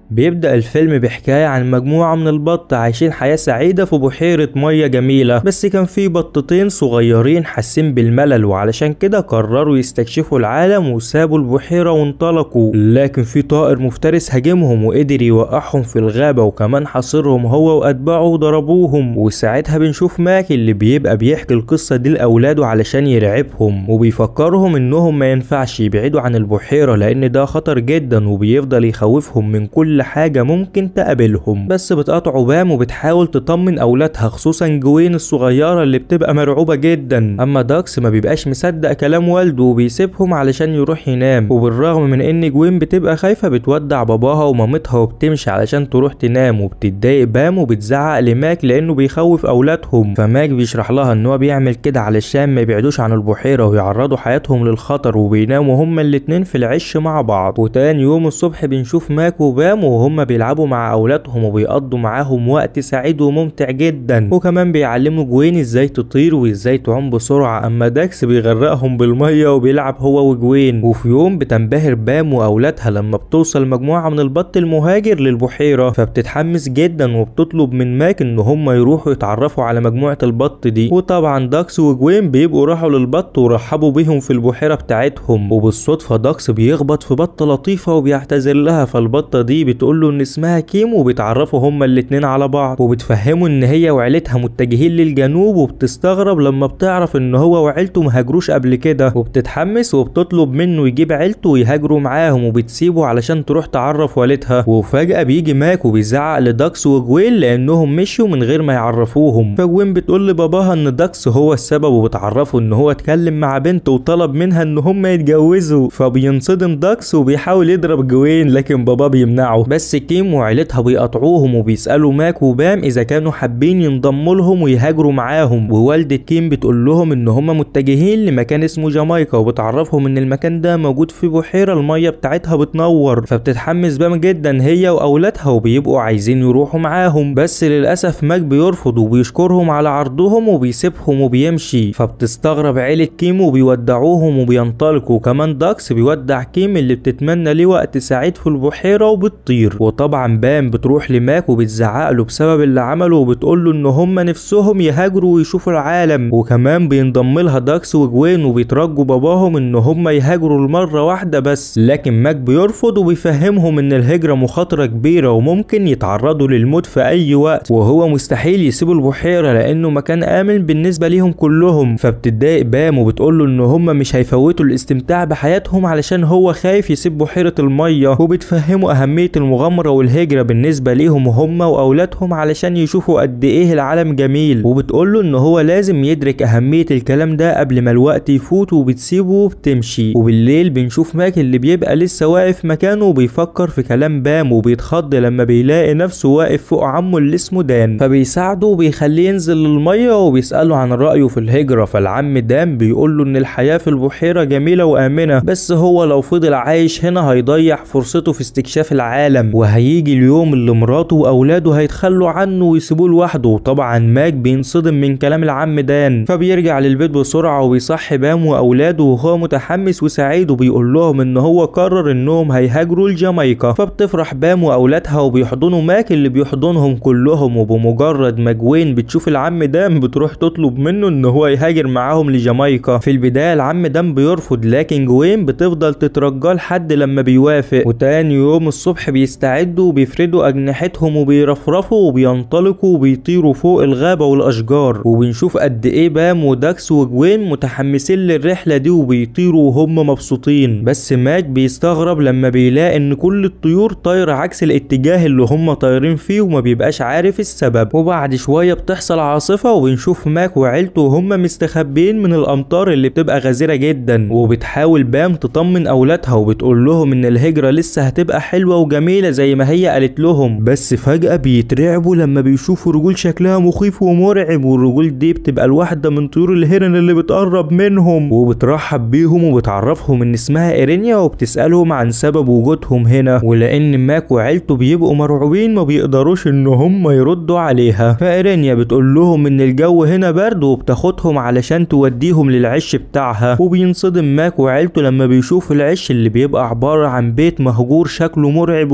بيبدأ الفيلم بحكاية عن مجموعة من البط عايشين حياة سعيدة في بحيرة مية جميلة بس كان في بطتين صغيرين حاسين بالملل وعلشان كده قرروا يستكشفوا العالم وسابوا البحيرة وانطلقوا لكن في طائر مفترس هاجمهم وقدر يوقعهم في الغابة وكمان حاصرهم هو وأتباعه وضربوهم وساعتها بنشوف ماك اللي بيبقى بيحكي القصة دي لأولاده علشان يرعبهم وبيفكرهم إنهم ما ينفعش يبعدوا عن البحيرة لأن ده خطر جدا وبيفضل يخوفهم من كل حاجة ممكن تقابلهم بس بتقطعوا بام وبتحاول تطمن أولادها خصوصا جوين الصغيرة اللي بتبقى مرعوبة جدا أما داكس ما بيبقاش مصدق كلام والده وبيسيبهم علشان يروح ينام وبالرغم من إن جوين بتبقى خايفة بتودع باباها ومامتها وبتمشي علشان تروح تنام وبتتضايق بام وبتزعق لماك لأنه بيخوف أولادهم فماك بيشرح لها إن هو بيعمل كده علشان ما يبعدوش عن البحيرة ويعرضوا حياتهم للخطر وبيناموا هما الاتنين في العش مع بعض وتاني يوم الصبح بنشوف ماك وبام وهما بيلعبوا مع أولادهم وبيقضوا معاهم وقت سعيد وممتع جدا وكمان بيعلموا جوين ازاي تطير وازاي تعوم بسرعة أما داكس بيغرقهم بالمية وبيلعب هو وجوين وفي يوم بتنبهر بام وأولادها لما بتوصل مجموعة من البط المهاجر للبحيرة فبتتحمس جدا وبتطلب من ماك إن هما يروحوا يتعرفوا على مجموعة البط دي وطبعا داكس وجوين بيبقوا راحوا للبط ورحبوا بيهم في البحيرة بتاعتهم وبالصدفة داكس بيخبط في بطة لطيفة وبيعتذر لها فالبطة دي بتقول له إن اسمها كيم وبيتعرفوا هما الاتنين على بعض وبتفهموا إن هي وعيلتها متجهين للجنوب وبتستغرب لما بتعرف إن هو وعيلته مهاجروش قبل كده وبتتحمس وبتطلب منه يجيب عيلته ويهاجروا معاهم وبتسيبه علشان تروح تعرف والدها وفجأة بيجي ماك وبيزعق لداكس وجوين لأنهم مشيوا من غير ما يعرفوهم فجوين بتقول لباباها إن داكس هو السبب وبتعرفه إن هو اتكلم مع بنته وطلب منها إن هما يتجوزوا فبينصدم داكس وبيحاول يضرب جوين لكن بابا بيمنعه بس كيم وعيلتها بيقطعوهم وبيسألوا ماك وبام إذا كانوا حابين ينضموا لهم ويهاجروا معاهم ووالدة كيم بتقول لهم إن هما متجهين لمكان اسمه جامايكا وبتعرفهم إن المكان ده موجود في بحيرة المية بتاعتها بتنور فبتتحمس بام جدا هي وأولادها وبيبقوا عايزين يروحوا معاهم بس للأسف ماك بيرفض وبيشكرهم على عرضهم وبيسيبهم وبيمشي فبتستغرب عيلة كيم وبيودعوهم وبينطلقوا وكمان داكس بيودع كيم اللي بتتمنى ليه وقت سعيد في البحيرة وبتطير وطبعا بام بتروح لماك وبتزعق له بسبب اللي عمله وبتقول له ان هم نفسهم يهاجروا ويشوفوا العالم وكمان بينضم لها داكس وجوين وبيترجوا باباهم ان هم يهاجروا المرة واحدة بس لكن ماك بيرفض وبيفهمهم ان الهجرة مخاطرة كبيرة وممكن يتعرضوا للموت في اي وقت وهو مستحيل يسيبوا البحيرة لانه مكان امن بالنسبة ليهم كلهم فبتتضايق بام وبتقول له ان هم مش هيفوتوا الاستمتاع بحياتهم علشان هو خايف يسيب بحيرة المية وبتفهموا اهمية المغامرة والهجرة بالنسبة ليهم هم واولادهم علشان يشوفوا قد ايه العالم جميل وبتقول له ان هو لازم يدرك اهمية الكلام ده قبل ما الوقت يفوت وبتسيبه وبتمشي وبالليل بنشوف ماك اللي بيبقى لسه واقف مكانه وبيفكر في كلام بام وبيتخض لما بيلاقي نفسه واقف فوق عمه اللي اسمه دان فبيساعده وبيخليه ينزل للمية وبيسأله عن رأيه في الهجرة فالعم دان بيقول له ان الحياة في البحيرة جميلة وآمنة بس هو لو فضل عايش هنا هيضيع فرصته في استكشاف العالم وهيجي اليوم اللي مراته واولاده هيتخلوا عنه ويسيبوه لوحده وطبعا ماك بينصدم من كلام العم دان فبيرجع للبيت بسرعة وبيصحي بام واولاده وهو متحمس وسعيد وبيقول لهم ان هو قرر انهم هيهاجروا لجامايكا فبتفرح بام واولادها وبيحضنوا ماك اللي بيحضنهم كلهم وبمجرد ما جوين بتشوف العم دان بتروح تطلب منه ان هو يهاجر معاهم لجامايكا في البداية العم دان بيرفض لكن جوين بتفضل تترجاه لحد لما بيوافق وتاني يوم الصبح بيستعدوا وبيفردوا اجنحتهم وبيرفرفوا وبينطلقوا وبيطيروا فوق الغابة والاشجار وبنشوف قد ايه بام وداكس وجوين متحمسين للرحلة دي وبيطيروا وهم مبسوطين بس ماك بيستغرب لما بيلاقي ان كل الطيور طايرة عكس الاتجاه اللي هم طايرين فيه وما بيبقاش عارف السبب وبعد شوية بتحصل عاصفة وبنشوف ماك وعيلته وهم مستخبين من الامطار اللي بتبقى غزيرة جدا وبتحاول بام تطمن اولادها وبتقول لهم ان الهجرة لسه هتبقى حلوة وجميلة زي ما هي قالت لهم بس فجأة بيترعبوا لما بيشوفوا رجول شكلها مخيف ومرعب والرجول دي بتبقى الواحدة من طيور الهرن اللي بتقرب منهم وبترحب بيهم وبتعرفهم ان اسمها ايرينيا وبتسألهم عن سبب وجودهم هنا ولان ماك وعيلته بيبقوا مرعوبين ما بيقدروش ان هم يردوا عليها فايرينيا بتقول لهم ان الجو هنا برد وبتاخدهم علشان توديهم للعش بتاعها وبينصدم ماك وعيلته لما بيشوفوا العش اللي بيبقى عبارة عن بيت مهجور شكله مرعب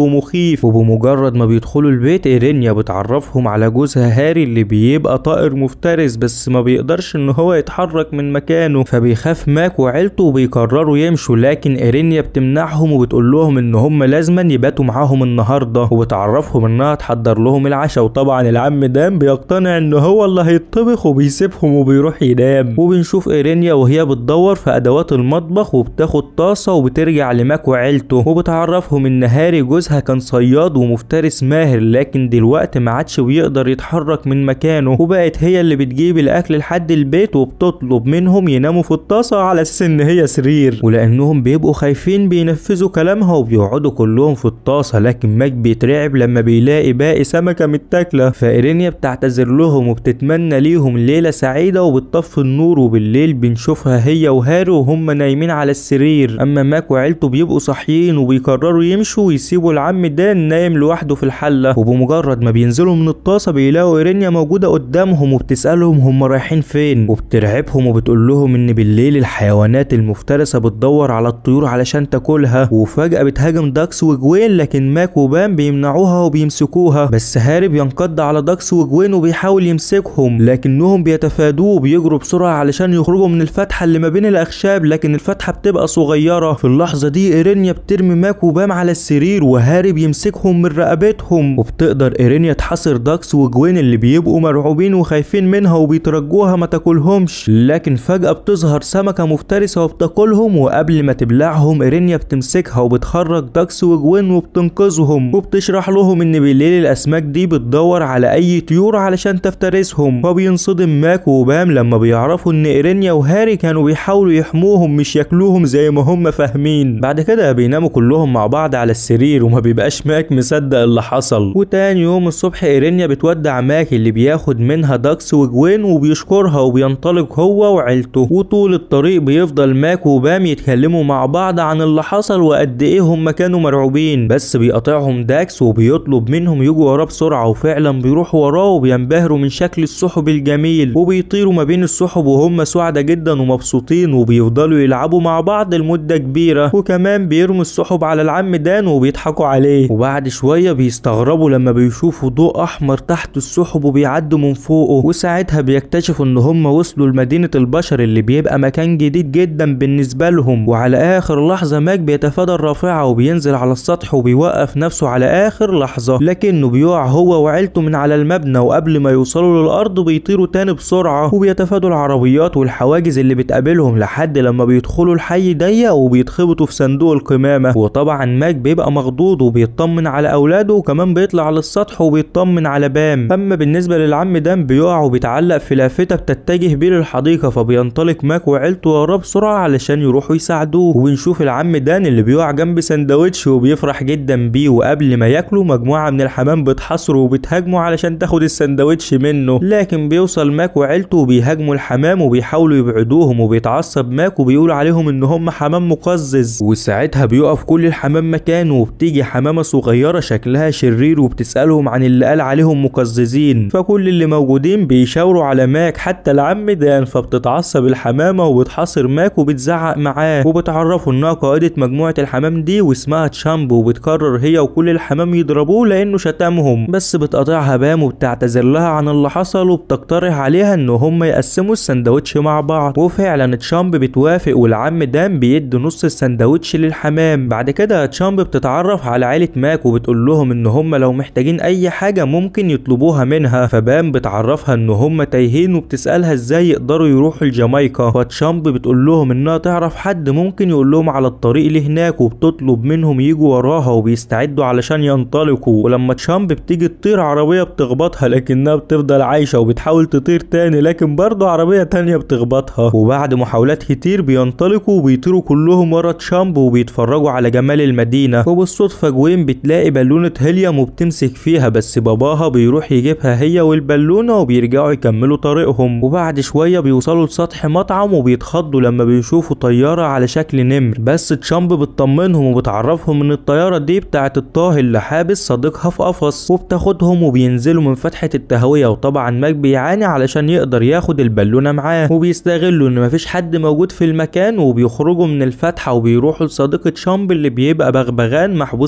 ومخيف وبمجرد ما بيدخلوا البيت ايرينيا بتعرفهم على جوزها هاري اللي بيبقى طائر مفترس بس ما بيقدرش ان هو يتحرك من مكانه فبيخاف ماك وعيلته وبيقرروا يمشوا لكن ايرينيا بتمنعهم وبتقول لهم ان هم لازما يباتوا معاهم النهارده وبتعرفهم انها تحضر لهم العشاء وطبعا العم دام بيقتنع ان هو اللي هيطبخ وبيسيبهم وبيروح ينام وبنشوف ايرينيا وهي بتدور في ادوات المطبخ وبتاخد طاسه وبترجع لماك وعيلته وبتعرفهم ان هاري جوزها كان صياد ومفترس ماهر لكن دلوقتي ما عادش بيقدر يتحرك من مكانه وبقت هي اللي بتجيب الاكل لحد البيت وبتطلب منهم يناموا في الطاسه على اساس ان هي سرير ولانهم بيبقوا خايفين بينفذوا كلامها وبيقعدوا كلهم في الطاسه لكن ماك بيترعب لما بيلاقي باقي سمكه متاكله فايرينيا بتعتذر لهم وبتتمنى ليهم ليله سعيده وبتطفي النور وبالليل بنشوفها هي وهاري وهم نايمين على السرير اما ماك وعيلته بيبقوا صاحيين وبيقرروا يمشوا ويسيبوا العم دان نايم لوحده في الحله وبمجرد ما بينزلوا من الطاسه بيلاقوا ايرينيا موجوده قدامهم وبتسالهم هم رايحين فين وبترعبهم وبتقول لهم ان بالليل الحيوانات المفترسه بتدور على الطيور علشان تاكلها وفجاه بتهاجم داكس وجوين لكن ماك وبام بيمنعوها وبيمسكوها بس هاري بينقض على داكس وجوين وبيحاول يمسكهم لكنهم بيتفادوه وبيجروا بسرعه علشان يخرجوا من الفتحه اللي ما بين الاخشاب لكن الفتحه بتبقى صغيره في اللحظه دي ايرينيا بترمي ماك وبام على السرير وهاري بيمسكهم من رقبتهم وبتقدر ايرينيا تحاصر داكس وجوين اللي بيبقوا مرعوبين وخايفين منها وبيترجوها ما تاكلهمش لكن فجاه بتظهر سمكه مفترسه وبتاكلهم وقبل ما تبلعهم ايرينيا بتمسكها وبتخرج داكس وجوين وبتنقذهم وبتشرح لهم ان بالليل الاسماك دي بتدور على اي طيور علشان تفترسهم وبينصدم ماك وبام لما بيعرفوا ان ايرينيا وهاري كانوا بيحاولوا يحموهم مش ياكلوهم زي ما هم فاهمين بعد كده بيناموا كلهم مع بعض على السرير وما بيبقاش ماك مصدق اللي حصل وتاني يوم الصبح ايرينيا بتودع ماك اللي بياخد منها داكس وجوين وبيشكرها وبينطلق هو وعيلته وطول الطريق بيفضل ماك وبام يتكلموا مع بعض عن اللي حصل وقد ايه هم كانوا مرعوبين بس بيقاطعهم داكس وبيطلب منهم يجوا وراه بسرعه وفعلا بيروحوا وراه وبينبهروا من شكل السحب الجميل وبيطيروا ما بين السحب وهم سعداء جدا ومبسوطين وبيفضلوا يلعبوا مع بعض لمده كبيره وكمان بيرموا السحب على العم دان وبيضحكوا عليه وبعد شويه بيستغربوا لما بيشوفوا ضوء احمر تحت السحب وبيعدوا من فوقه وساعتها بيكتشفوا ان هم وصلوا لمدينه البشر اللي بيبقى مكان جديد جدا بالنسبه لهم وعلى اخر لحظه ماك بيتفادى الرافعه وبينزل على السطح وبيوقف نفسه على اخر لحظه لكنه بيقع هو وعيلته من على المبنى وقبل ما يوصلوا للارض بيطيروا تاني بسرعه وبيتفادوا العربيات والحواجز اللي بتقابلهم لحد لما بيدخلوا الحي ضيق وبيتخبطوا في صندوق القمامه وطبعا ماك بيبقى مخضوض وبيطمن على اولاده وكمان بيطلع على السطح وبيطمن على بام اما بالنسبه للعم دام بيقع وبيتعلق في لافته بتتجه بيه للحديقه فبينطلق ماك وعيلته وراه بسرعه علشان يروحوا يساعدوه وبنشوف العم دان اللي بيقع جنب سندوتش وبيفرح جدا بيه وقبل ما ياكلوا مجموعه من الحمام بتحاصره وبتهاجمه علشان تاخد السندوتش منه لكن بيوصل ماك وعيلته وبيهاجموا الحمام وبيحاولوا يبعدوهم وبيتعصب ماك وبيقول عليهم ان هم حمام مقزز وساعتها بيقف كل الحمام مكانه وبتيجي حمامه صغيره شكلها شرير وبتسالهم عن اللي قال عليهم مقززين فكل اللي موجودين بيشاوروا على ماك حتى العم دان فبتتعصب الحمامه وبتحاصر ماك وبتزعق معاه وبتعرفوا انها قائده مجموعه الحمام دي واسمها تشامبو وبتقرر هي وكل الحمام يضربوه لانه شتمهم بس بتقاطعها بام وبتعتذر لها عن اللي حصل وبتقترح عليها ان هم يقسموا السندوتش مع بعض وفعلا تشامب بتوافق والعم دان بيدي نص السندوتش للحمام بعد كده تشامب بتتعرف على عيله ماك وبتقول لهم ان هم لو محتاجين اي حاجه ممكن يطلبوها منها فبام بتعرفها ان هم تايهين وبتسالها ازاي يقدروا يروحوا لجامايكا فتشامب بتقول لهم انها تعرف حد ممكن يقول لهم على الطريق لهناك وبتطلب منهم يجوا وراها وبيستعدوا علشان ينطلقوا ولما تشامب بتيجي تطير عربيه بتخبطها لكنها بتفضل عايشه وبتحاول تطير تاني لكن برضه عربيه تانية بتخبطها وبعد محاولات كتير بينطلقوا وبيطيروا كلهم ورا تشامب وبيتفرجوا على جمال المدينه وبالصدفه جوين بتلاقي بالونه هيليوم وبتمسك فيها بس باباها بيروح يجيبها هي والبالونه وبيرجعوا يكملوا طريقهم وبعد شويه بيوصلوا لسطح مطعم وبيتخضوا لما بيشوفوا طياره على شكل نمر بس تشامب بتطمنهم وبتعرفهم ان الطياره دي بتاعت الطاهي اللي حابس صديقها في قفص وبتاخدهم وبينزلوا من فتحه التهويه وطبعا ماك بيعاني علشان يقدر ياخد البالونه معاه وبيستغلوا ان مفيش حد موجود في المكان وبيخرجوا من الفتحه وبيروحوا لصديق تشامب اللي بيبقى بغبغان محبوس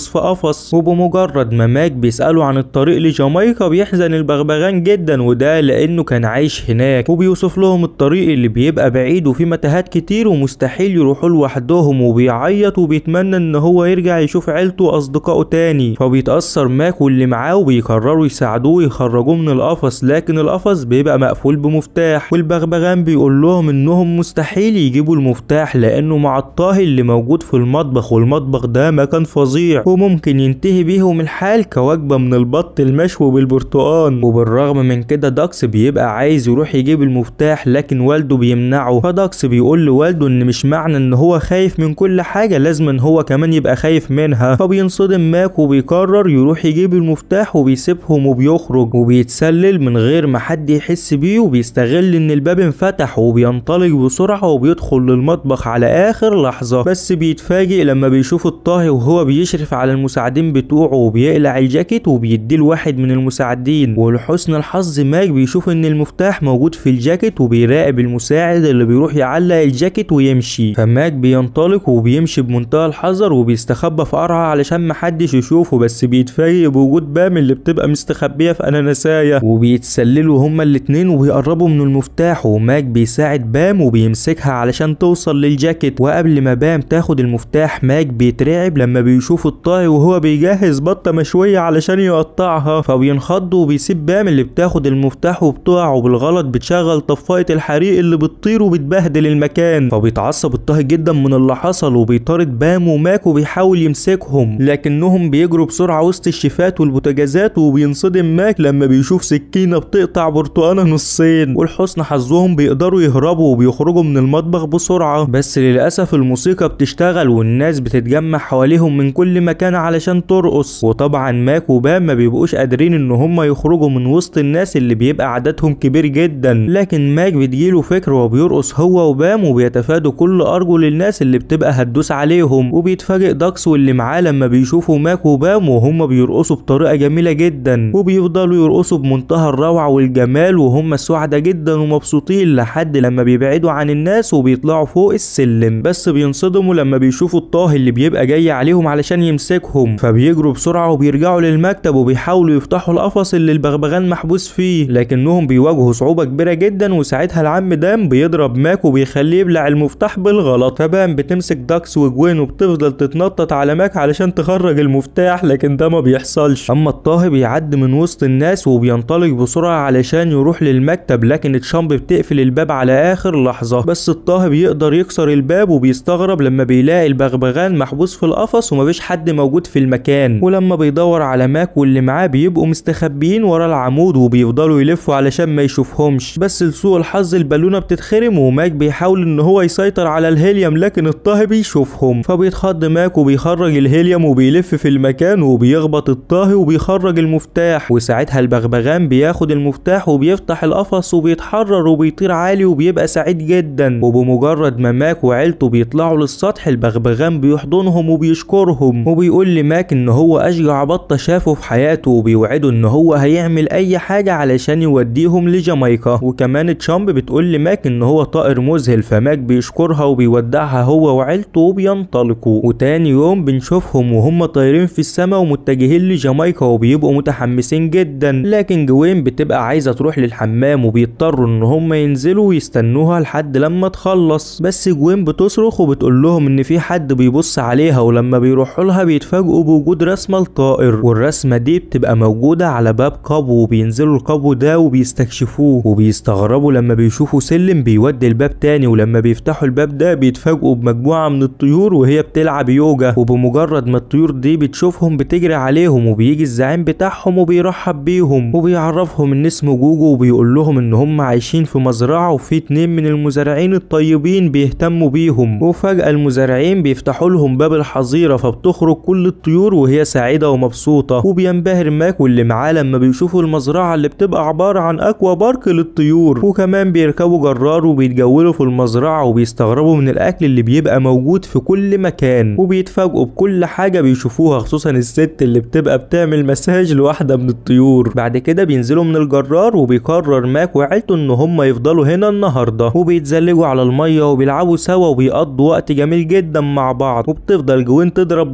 محبوس في قفص وبمجرد ما ماك بيسأله عن الطريق لجامايكا بيحزن البغبغان جدا وده لانه كان عايش هناك وبيوصف لهم الطريق اللي بيبقى بعيد وفيه متاهات كتير ومستحيل يروحوا لوحدهم وبيعيط وبيتمنى ان هو يرجع يشوف عيلته واصدقائه تاني فبيتأثر ماك واللي معاه وبيقرروا يساعدوه ويخرجوه من القفص لكن القفص بيبقى مقفول بمفتاح والبغبغان بيقول لهم انهم مستحيل يجيبوا المفتاح لانه مع الطاهي اللي موجود في المطبخ والمطبخ ده مكان فظيع وممكن ينتهي بيهم الحال كوجبة من البط المشوي بالبرتقال وبالرغم من كده داكس بيبقى عايز يروح يجيب المفتاح لكن والده بيمنعه فداكس بيقول لوالده ان مش معنى ان هو خايف من كل حاجة لازم ان هو كمان يبقى خايف منها فبينصدم ماك وبيقرر يروح يجيب المفتاح وبيسيبهم وبيخرج وبيتسلل من غير ما حد يحس بيه وبيستغل ان الباب انفتح وبينطلق بسرعة وبيدخل للمطبخ على اخر لحظة بس بيتفاجئ لما بيشوف الطاهي وهو بيشرف على المساعدين بتوعه وبيقلع الجاكيت وبيديه لواحد من المساعدين ولحسن الحظ ماك بيشوف ان المفتاح موجود في الجاكيت وبيراقب المساعد اللي بيروح يعلق الجاكيت ويمشي فماك بينطلق وبيمشي بمنتهى الحذر وبيستخبى في قرعة علشان محدش يشوفه بس بيتفاجئ بوجود بام اللي بتبقى مستخبية في اناناساية وبيتسللوا هما الاتنين وبيقربوا من المفتاح وماك بيساعد بام وبيمسكها علشان توصل للجاكيت وقبل ما بام تاخد المفتاح ماك بيترعب لما بيشوف الطاهي وهو بيجهز بطة مشوية علشان يقطعها فبينخض وبيسيب بام اللي بتاخد المفتاح وبتقع وبالغلط بتشغل طفاية الحريق اللي بتطير وبتبهدل المكان فبيتعصب الطاهي جدا من اللي حصل وبيطارد بام وماك وبيحاول يمسكهم لكنهم بيجروا بسرعة وسط الشيفات والبوتاجازات وبينصدم ماك لما بيشوف سكينة بتقطع برتقانة نصين ولحسن حظهم بيقدروا يهربوا وبيخرجوا من المطبخ بسرعة بس للأسف الموسيقى بتشتغل والناس بتتجمع حواليهم من كل مكان علشان ترقص وطبعا ماك وبام ما بيبقوش قادرين ان هم يخرجوا من وسط الناس اللي بيبقى عددهم كبير جدا لكن ماك بتجيله فكر وبيرقص هو وبام وبيتفادوا كل ارجل الناس اللي بتبقى هتدوس عليهم وبيتفاجئ داكس واللي معاه لما بيشوفوا ماك وبام وهم بيرقصوا بطريقة جميلة جدا وبيفضلوا يرقصوا بمنتهى الروعة والجمال وهم سعداء جدا ومبسوطين لحد لما بيبعدوا عن الناس وبيطلعوا فوق السلم بس بينصدموا لما بيشوفوا الطاهي اللي بيبقى جاي عليهم علشان يمسكهم فبيجروا بسرعة وبيرجعوا للمكتب وبيحاولوا يفتحوا القفص اللي البغبغان محبوس فيه لكنهم بيواجهوا صعوبة كبيرة جدا وساعتها العم دام بيضرب ماك وبيخليه يبلع المفتاح بالغلط فبام بتمسك داكس وجوين وبتفضل تتنطط على ماك علشان تخرج المفتاح لكن ده ما بيحصلش اما الطاهي بيعدي من وسط الناس وبينطلق بسرعة علشان يروح للمكتب لكن تشامب بتقفل الباب على اخر لحظة بس الطاهي بيقدر يكسر الباب وبيستغرب لما بيلاقي البغبغان محبوس في القفص ومفيش حد موجود في المكان ولما بيدور على ماك واللي معاه بيبقوا مستخبيين ورا العمود وبيفضلوا يلفوا علشان ما يشوفهمش بس لسوء الحظ البالونة بتتخرم وماك بيحاول ان هو يسيطر على الهيليوم لكن الطاهي بيشوفهم فبيتخض ماك وبيخرج الهيليوم وبيلف في المكان وبيخبط الطاهي وبيخرج المفتاح وساعتها البغبغان بياخد المفتاح وبيفتح القفص وبيتحرر وبيطير عالي وبيبقى سعيد جدا وبمجرد ما ماك وعيلته بيطلعوا للسطح البغبغان بيحضنهم وبيشكرهم وبيقول لماك ان هو اشجع بطة شافه في حياته وبيوعده ان هو هيعمل اي حاجة علشان يوديهم لجامايكا وكمان تشامب بتقول لماك ان هو طائر مذهل فماك بيشكرها وبيودعها هو وعيلته وبينطلقوا وتاني يوم بنشوفهم وهم طايرين في السماء ومتجهين لجامايكا وبيبقوا متحمسين جدا لكن جوين بتبقى عايزة تروح للحمام وبيضطروا ان هم ينزلوا ويستنوها لحد لما تخلص بس جوين بتصرخ وبتقول لهم ان في حد بيبص عليها ولما بيروحوا لها بيتفاجئوا بوجود رسمة لطائر والرسمة دي بتبقى موجودة على باب قبو وبينزلوا القبو ده وبيستكشفوه وبيستغربوا لما بيشوفوا سلم بيودي الباب تاني ولما بيفتحوا الباب ده بيتفاجئوا بمجموعة من الطيور وهي بتلعب يوجا وبمجرد ما الطيور دي بتشوفهم بتجري عليهم وبيجي الزعيم بتاعهم وبيرحب بيهم وبيعرفهم ان اسمه جوجو وبيقول لهم ان هم عايشين في مزرعة وفي اتنين من المزارعين الطيبين بيهتموا بيهم وفجأة المزارعين بيفتحوا لهم باب الحظيرة فبتخرج كل الطيور وهي سعيدة ومبسوطة وبينبهر ماك واللي معاه لما بيشوفوا المزرعة اللي بتبقى عبارة عن اكوا بارك للطيور وكمان بيركبوا جرار وبيتجولوا في المزرعة وبيستغربوا من الاكل اللي بيبقى موجود في كل مكان وبيتفاجئوا بكل حاجة بيشوفوها خصوصا الست اللي بتبقى بتعمل مساج لواحدة من الطيور بعد كده بينزلوا من الجرار وبيقرر ماك وعيلته ان هم يفضلوا هنا النهارده وبيتزلجوا على الميه وبيلعبوا سوا وبيقضوا وقت جميل جدا مع بعض وبتفضل جوين تضرب باباها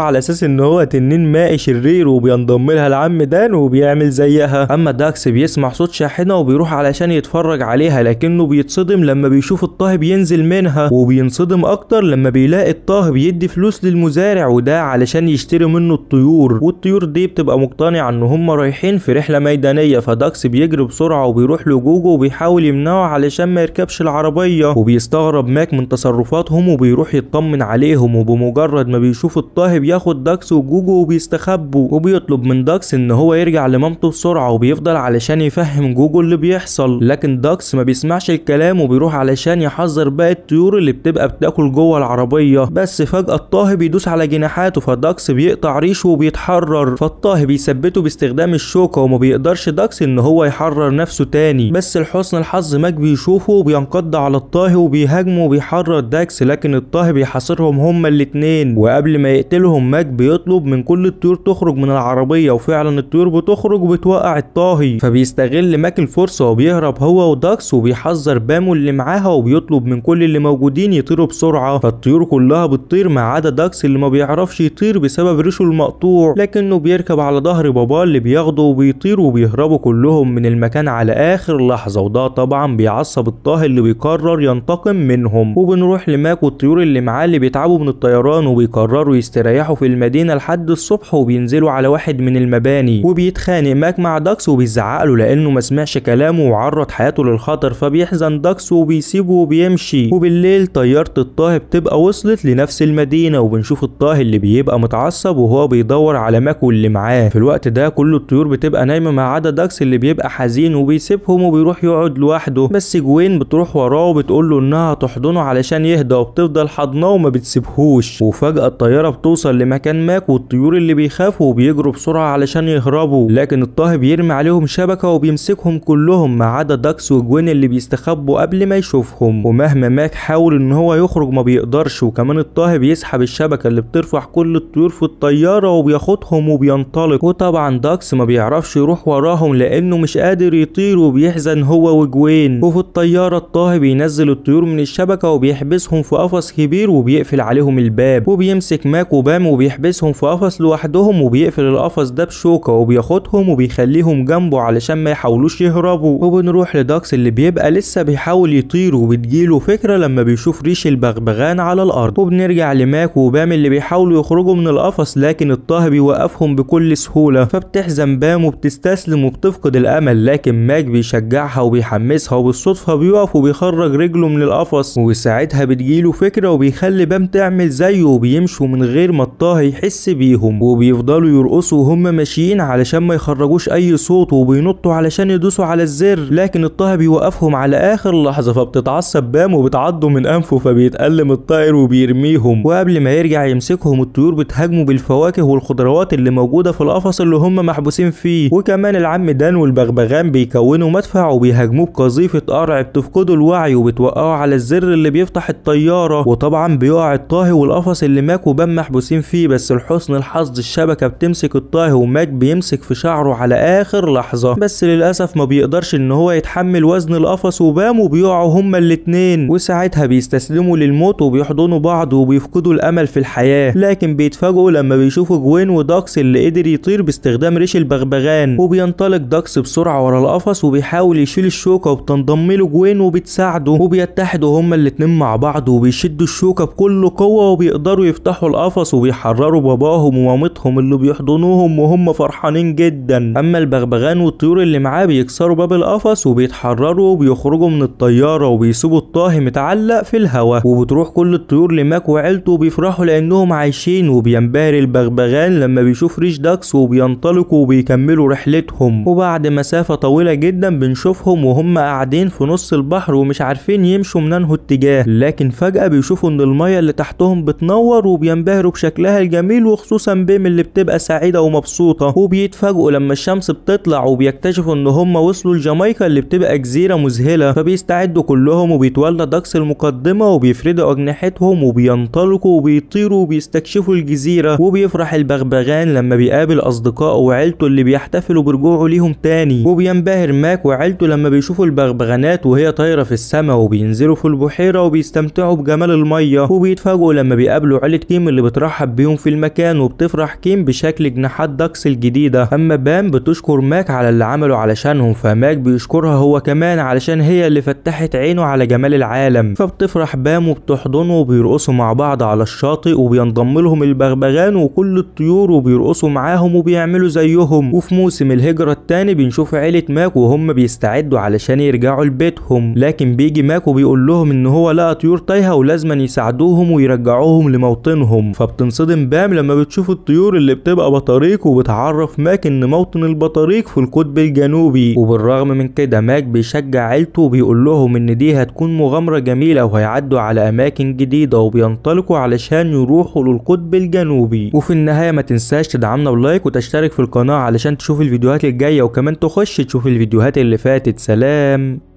على اساس ان هو تنين مائي شرير وبينضم لها العم دان وبيعمل زيها اما داكس بيسمع صوت شاحنه وبيروح علشان يتفرج عليها لكنه بيتصدم لما بيشوف الطاهي بينزل منها وبينصدم اكتر لما بيلاقي الطاهي بيدي فلوس للمزارع وده علشان يشتري منه الطيور والطيور دي بتبقى مقتنعه ان هم رايحين في رحله ميدانيه فداكس بيجري بسرعه وبيروح لجوجو وبيحاول يمنعه علشان ما يركبش العربيه وبيستغرب ماك من تصرفاتهم وبيروح يطمن عليهم وبمجرد ما بيشوف الطاهي بياخد داكس وجوجو وبيستخبوا وبيطلب من داكس ان هو يرجع لمامته بسرعه وبيفضل علشان يفهم جوجو اللي بيحصل لكن داكس ما بيسمعش الكلام وبيروح علشان يحذر باقي الطيور اللي بتبقى بتاكل جوه العربيه بس فجاه الطاهي بيدوس على جناحاته فداكس بيقطع ريشه وبيتحرر فالطاهي بيثبته باستخدام الشوكه وما بيقدرش داكس ان هو يحرر نفسه تاني بس لحسن الحظ ماك بيشوفه وبينقض على الطاهي وبيهاجمه وبيحرر داكس لكن الطاهي بيحاصرهم هما الاتنين وقبل ما يقتلهم ماك بيطلب من كل الطيور تخرج من العربيه وفعلا الطيور بتخرج وبتوقع الطاهي فبيستغل ماك الفرصه وبيهرب هو وداكس وبيحذر بامو اللي معاها وبيطلب من كل اللي موجودين يطيروا بسرعه فالطيور كلها بتطير ما عدا داكس اللي ما بيعرفش يطير بسبب ريشه المقطوع لكنه بيركب على ظهر باباه اللي بياخده وبيطير وبيهربوا كلهم من المكان على اخر لحظه وده طبعا بيعصب الطاهي اللي بيقرر ينتقم منهم وبنروح لماك والطيور اللي معاه اللي بيتعبوا من الطيران وبيقرروا يستريحوا في المدينه لحد الصبح وبينزلوا على واحد من المباني وبيتخانق ماك مع داكس وبيزعق له لانه ما سمعش كلامه وعرض حياته للخطر فبيحزن داكس وبيسيبه وبيمشي وبالليل طياره الطاهي بتبقى وصلت لنفس المدينه وبنشوف الطاهي اللي بيبقى متعصب وهو بيدور على ماك واللي معاه في الوقت ده كل الطيور بتبقى نايمه ما عدا داكس اللي بيبقى حزين وبيسيبهم وبيروح يقعد لوحده بس جوين بتروح وراه وبتقول له انها تحضنه علشان يهدى وبتفضل حضناه وما بتسيبهوش وفجاه الطياره بتوصل لمكان ماك والطيور اللي بيخافوا وبيجروا بسرعه علشان يهربوا لكن الطاهي بيرمي عليهم شبكه وبيمسكهم كلهم ما عدا داكس وجوين اللي بيستخبوا قبل ما يشوفهم ومهما ماك حاول ان هو يخرج ما بيقدرش وكمان الطاهي بيسحب الشبكه اللي بترفع كل الطيور في الطياره وبياخدهم وبينطلق وطبعا داكس ما بيعرفش يروح وراهم لانه مش قادر يطير وبيحزن هو وجوين وفي الطياره الطاهي بينزل الطيور من الشبكه وبيحبسهم في قفص كبير وبيقفل عليهم الباب وبيمسك ماك وبام وبيحبسهم في قفص لوحدهم وبيقفل القفص ده بشوكه وبياخدهم وبيخليهم جنبه علشان ما يحاولوش يهربوا وبنروح لداكس اللي بيبقى لسه بيحاول يطير وبتجيله فكره لما بيشوف ريش البغبغان على الارض وبنرجع لماك وبام اللي بيحاولوا يخرجوا من القفص لكن الطاهي بيوقفهم بكل سهوله فبتحزن بام وبتستسلم وبتفقد الامل لكن ماك بيشجعها وبيحمسها وبالصدفه بيقف وبيخرج رجله من القفص وساعتها بتجيله فكره وبيخلي بام تعمل زيه وبيمشوا من غير ما الطاهي يحس بيهم وبيفضلوا يرقصوا وهم ماشيين علشان ما يخرجوش اي صوت وبينطوا علشان يدوسوا على الزر لكن الطاهي بيوقفهم على اخر لحظه فبتتعصب بام وبتعضه من انفه فبيتألم الطائر وبيرميهم وقبل ما يرجع يمسكهم الطيور بتهاجمه بالفواكه والخضروات اللي موجوده في القفص اللي هم محبوسين فيه وكمان العم دان والبغبغان بيكونوا مدفع وبيهاجموه بقذيفه قرع بتفقده الوعي وبتوقعه على الزر اللي بيفتح الطياره وطبعا بيقع الطاهي والقفص اللي ماك وبام محبوسين فيه بس لحسن الحظ الشبكه بتمسك الطاهي وماك بيمسك في شعره على اخر لحظه بس للاسف ما بيقدرش ان هو يتحمل وزن القفص وبام وبيقعوا هما الاتنين وساعتها بيستسلموا للموت وبيحضنوا بعض وبيفقدوا الامل في الحياه لكن بيتفاجئوا لما بيشوفوا جوين وداكس اللي قدر يطير باستخدام ريش البغبغان وبينطلق داكس بسرعه ورا القفص وبيحاول يشيل الشوكه وبتنضم له جوين وبتساعده وبيتحدوا هما الاتنين مع بعض وبيشدوا الشوكه بكل قوه وبيقدروا يفتحوا القفص وبيحرروا باباهم ومامتهم اللي بيحضنوهم وهم فرحانين جدا اما البغبغان والطيور اللي معاه بيكسروا باب القفص وبيتحرروا وبيخرجوا من الطياره وبيسيبوا الطاهي متعلق في الهواء وبتروح كل الطيور لماك وعيلته وبيفرحوا لانهم عايشين وبينبهر البغبغان لما بيشوف ريش داكس وبينطلقوا وبيكملوا رحلتهم وبعد مسافه طويله جدا بنشوفهم وهم قاعدين في نص البحر ومش عارفين يمشوا من انه اتجاه لكن فجاه بيشوفوا ان الميه اللي تحتهم بتنور وبينبهروا بشكلها الجميل وخصوصا بيم اللي بتبقى سعيده ومبسوطه وبيتفاجئوا لما الشمس بتطلع وبيكتشفوا ان هم وصلوا لجامايكا اللي بتبقى جزيره مذهله فبيستعدوا كلهم وبيتولى داكس المقدمه وبيفردوا اجنحتهم وبينطلقوا وبيطيروا وبيستكشفوا الجزيره وبيفرح البغبغان لما بيقابل اصدقائه وعيلته اللي بيحتفلوا برجوعه ليهم تاني وبينبهر ماك وعيلته لما بيشوفوا البغبغانات وهي طايره في السماء وبينزلوا في البحيره وبيستمتعوا بجمال الميه وبيتفاجئوا لما بيقابلوا عيله كيم اللي بترحب بترحب بيهم في المكان وبتفرح كيم بشكل جناحات داكس الجديدة اما بام بتشكر ماك على اللي عمله علشانهم فماك بيشكرها هو كمان علشان هي اللي فتحت عينه على جمال العالم فبتفرح بام وبتحضنه وبيرقصوا مع بعض على الشاطئ وبينضم لهم البغبغان وكل الطيور وبيرقصوا معاهم وبيعملوا زيهم وفي موسم الهجرة التاني بنشوف عيلة ماك وهم بيستعدوا علشان يرجعوا لبيتهم لكن بيجي ماك وبيقول لهم ان هو لقى طيور تايهة ولازم يساعدوهم ويرجعوهم لموطنهم فبتنصدم بام لما بتشوف الطيور اللي بتبقى بطاريق وبتعرف ماك ان موطن البطاريق في القطب الجنوبي وبالرغم من كده ماك بيشجع عيلته وبيقول لهم ان دي هتكون مغامرة جميلة وهيعدوا على اماكن جديدة وبينطلقوا علشان يروحوا للقطب الجنوبي وفي النهاية ما تنساش تدعمنا بلايك وتشترك في القناة علشان تشوف الفيديوهات الجاية وكمان تخش تشوف الفيديوهات اللي فاتت سلام